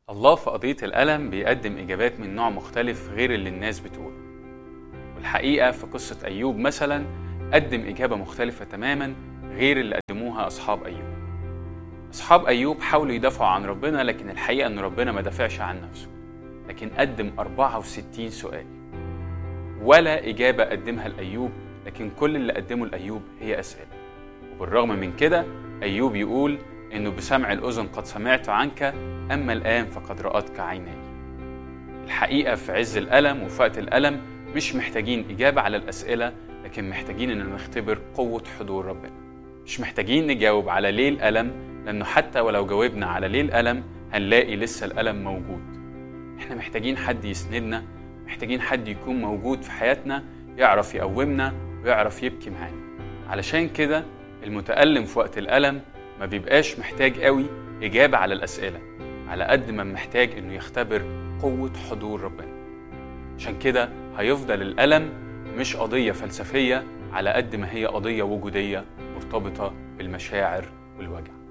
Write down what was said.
الله في قضية الألم بيقدم إجابات من نوع مختلف غير اللي الناس بتقوله والحقيقة في قصة أيوب مثلا قدم إجابة مختلفة تماما غير اللي قدموها أصحاب أيوب أصحاب أيوب حاولوا يدافعوا عن ربنا لكن الحقيقة أن ربنا ما دافعش عن نفسه لكن قدم 64 سؤال ولا إجابة قدمها لأيوب لكن كل اللي قدمه لأيوب هي أسئلة وبالرغم من كده أيوب يقول إنه بسمع الأذن قد سمعت عنك أما الآن فقد رأتك عيناي الحقيقة في عز الألم وفي وقت الألم مش محتاجين إجابة على الأسئلة لكن محتاجين إن نختبر قوة حضور ربنا مش محتاجين نجاوب على ليه الألم لأنه حتى ولو جاوبنا على ليه الألم هنلاقي لسه الألم موجود احنا محتاجين حد يسندنا محتاجين حد يكون موجود في حياتنا يعرف يقومنا ويعرف يبكي معانا علشان كده المتألم في وقت الألم ما بيبقاش محتاج قوي إجابة على الأسئلة على قد ما محتاج إنه يختبر قوة حضور ربنا عشان كده هيفضل الألم مش قضية فلسفية على قد ما هي قضية وجودية مرتبطة بالمشاعر والوجع